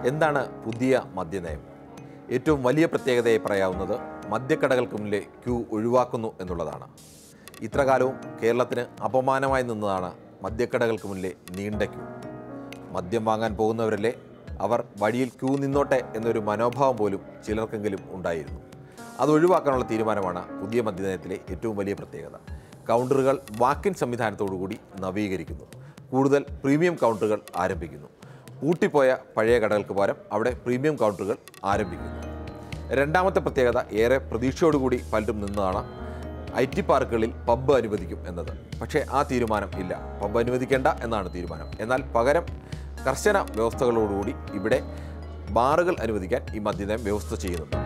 എന്താണ് പുതിയ മദ്യനയം ഏറ്റവും വലിയ പ്രത്യേകതയായി പറയാവുന്നത് മദ്യക്കടകൾക്ക് മുന്നിലെ ക്യൂ ഒഴിവാക്കുന്നു എന്നുള്ളതാണ് ഇത്രകാലവും കേരളത്തിന് അപമാനമായി നിന്നതാണ് മദ്യക്കടകൾക്ക് മുന്നിലെ നീണ്ട ക്യൂ മദ്യം വാങ്ങാൻ പോകുന്നവരല്ലേ അവർ വഴിയിൽ ക്യൂ നിന്നോട്ടെ എന്നൊരു മനോഭാവം പോലും ചിലർക്കെങ്കിലും ഉണ്ടായിരുന്നു അത് ഒഴിവാക്കാനുള്ള തീരുമാനമാണ് പുതിയ മദ്യനയത്തിലെ ഏറ്റവും വലിയ പ്രത്യേകത കൗണ്ടറുകൾ വാക്കിൻ സംവിധാനത്തോടുകൂടി നവീകരിക്കുന്നു കൂടുതൽ പ്രീമിയം കൗണ്ടറുകൾ ആരംഭിക്കുന്നു പൂട്ടിപ്പോയ പഴയ കടകൾക്ക് പകരം അവിടെ പ്രീമിയം കൗണ്ടറുകൾ ആരംഭിക്കുന്നു രണ്ടാമത്തെ പ്രത്യേകത ഏറെ പ്രതീക്ഷയോടുകൂടി പലരും നിന്നതാണ് ഐ ടി പാർക്കുകളിൽ പബ്ബ് അനുവദിക്കും എന്നത് പക്ഷേ ആ തീരുമാനം ഇല്ല പബ്ബ് അനുവദിക്കേണ്ട എന്നാണ് തീരുമാനം എന്നാൽ പകരം കർശന വ്യവസ്ഥകളോടുകൂടി ഇവിടെ ബാറുകൾ അനുവദിക്കാൻ ഈ മദ്യനയം വ്യവസ്ഥ ചെയ്യുന്നുണ്ട്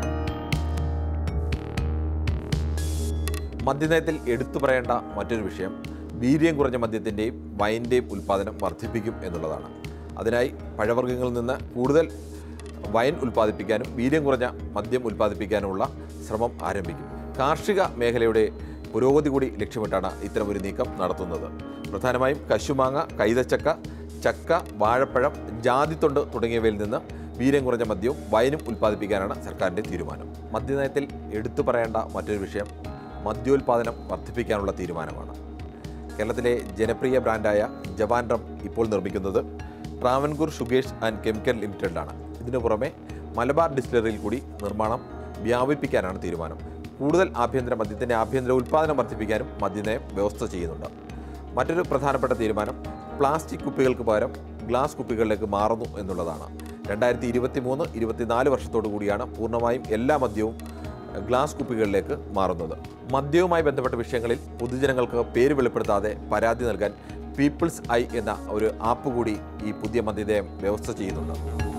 മദ്യനയത്തിൽ എടുത്തു പറയേണ്ട മറ്റൊരു വിഷയം വീര്യം കുറഞ്ഞ മദ്യത്തിൻ്റെയും വൈൻ്റെയും ഉൽപ്പാദനം വർദ്ധിപ്പിക്കും എന്നുള്ളതാണ് അതിനായി പഴവർഗ്ഗങ്ങളിൽ നിന്ന് കൂടുതൽ വൈൻ ഉൽപ്പാദിപ്പിക്കാനും വീര്യം കുറഞ്ഞ മദ്യം ഉൽപ്പാദിപ്പിക്കാനുമുള്ള ശ്രമം ആരംഭിക്കും കാർഷിക മേഖലയുടെ പുരോഗതി കൂടി ലക്ഷ്യമിട്ടാണ് ഇത്തരമൊരു നീക്കം നടത്തുന്നത് പ്രധാനമായും കശുമാങ്ങ കൈതച്ചക്ക ചക്ക വാഴപ്പഴം ജാതിത്തൊണ്ട് തുടങ്ങിയവയിൽ നിന്ന് വീര്യം കുറഞ്ഞ മദ്യവും വൈനും ഉൽപ്പാദിപ്പിക്കാനാണ് സർക്കാരിൻ്റെ തീരുമാനം മദ്യനയത്തിൽ എടുത്തു പറയേണ്ട മറ്റൊരു വിഷയം മദ്യോൽപാദനം വർദ്ധിപ്പിക്കാനുള്ള തീരുമാനമാണ് കേരളത്തിലെ ജനപ്രിയ ബ്രാൻഡായ ജവാൻ റം ഇപ്പോൾ നിർമ്മിക്കുന്നത് ട്രാവൻകൂർ ഷുഗേഴ്സ് ആൻഡ് കെമിക്കൽ ലിമിറ്റഡിലാണ് ഇതിനു പുറമെ മലബാർ ഡിസ്റ്റിലറിയിൽ കൂടി നിർമ്മാണം വ്യാപിപ്പിക്കാനാണ് തീരുമാനം കൂടുതൽ ആഭ്യന്തര മദ്യത്തിൻ്റെ ആഭ്യന്തര ഉൽപ്പാദനം വർദ്ധിപ്പിക്കാനും മദ്യനയം വ്യവസ്ഥ ചെയ്യുന്നുണ്ട് മറ്റൊരു പ്രധാനപ്പെട്ട തീരുമാനം പ്ലാസ്റ്റിക് കുപ്പികൾക്ക് പകരം ഗ്ലാസ് കുപ്പികളിലേക്ക് മാറുന്നു എന്നുള്ളതാണ് രണ്ടായിരത്തി ഇരുപത്തി മൂന്ന് ഇരുപത്തിനാല് വർഷത്തോടു കൂടിയാണ് പൂർണ്ണമായും എല്ലാ മദ്യവും ഗ്ലാസ് കുപ്പികളിലേക്ക് മാറുന്നത് മദ്യവുമായി ബന്ധപ്പെട്ട വിഷയങ്ങളിൽ പൊതുജനങ്ങൾക്ക് പേര് വെളിപ്പെടുത്താതെ പരാതി നൽകാൻ പീപ്പിൾസ് ഐ എന്ന ഒരു ആപ്പ് കൂടി ഈ പുതിയ മദ്യനയം വ്യവസ്ഥ ചെയ്യുന്നുണ്ട്